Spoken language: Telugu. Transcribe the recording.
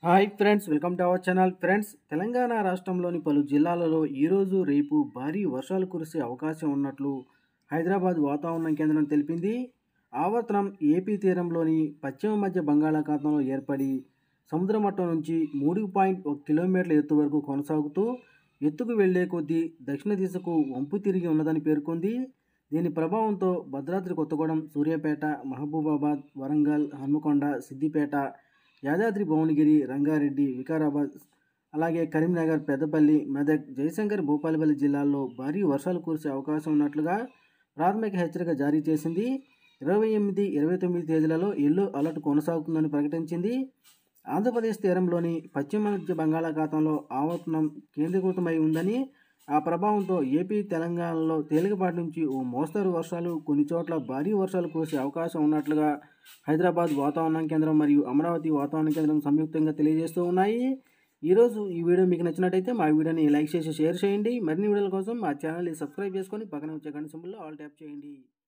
hi friends welcome to our channel friends Telangana రాష్ట్రంలోని పలు జిల్లాలలో ఈరోజు రేపు భారీ వర్షాలు కురిసే అవకాశం ఉన్నట్లు హైదరాబాద్ వాతావరణ కేంద్రం తెలిపింది ఆవర్తనం ఏపీ తీరంలోని పశ్చిమ మధ్య బంగాళాఖాతంలో ఏర్పడి సముద్ర మట్టం నుంచి మూడు పాయింట్ ఒక కిలోమీటర్ల ఎత్తు వరకు కొనసాగుతూ ఎత్తుకు వెళ్లే కొద్దీ దక్షిణ దిశకు వంపు తిరిగి ఉన్నదని పేర్కొంది దీని ప్రభావంతో భద్రాద్రి కొత్తగూడెం సూర్యాపేట మహబూబాబాద్ వరంగల్ హన్మకొండ సిద్దిపేట యాదాద్రి భువనగిరి రంగారెడ్డి వికారాబాద్ అలాగే కరీంనగర్ పెద్దపల్లి మెదక్ జయశంకర్ భూపాలపల్లి జిల్లాల్లో భారీ వర్షాలు కురిసే అవకాశం ఉన్నట్లుగా ప్రాథమిక హెచ్చరిక జారీ చేసింది ఇరవై ఎనిమిది ఇరవై తొమ్మిది తేదీలలో ఎల్లో అలర్ట్ కొనసాగుతుందని ప్రకటించింది ఆంధ్రప్రదేశ్ తీరంలోని పశ్చిమ మధ్య బంగాళాఖాతంలో ఆవర్తనం కేంద్రీకృతమై ఉందని ఆ ప్రభావంతో ఏపీ తెలంగాణలో తేలికపాటి నుంచి ఓ మోస్తరు వర్షాలు కొన్ని చోట్ల భారీ వర్షాలు కురిసే అవకాశం ఉన్నట్లుగా హైదరాబాద్ వాతావరణ కేంద్రం మరియు అమరావతి వాతావరణ కేంద్రం సంయుక్తంగా తెలియజేస్తూ ఉన్నాయి ఈరోజు ఈ వీడియో మీకు నచ్చినట్టయితే మా వీడియోని లైక్ చేసి షేర్ చేయండి మరిన్ని వీడియోల కోసం మా ఛానల్ని సబ్స్క్రైబ్ చేసుకొని పక్కన వచ్చే గంట సింబల్లో ఆల్ ట్యాప్ చేయండి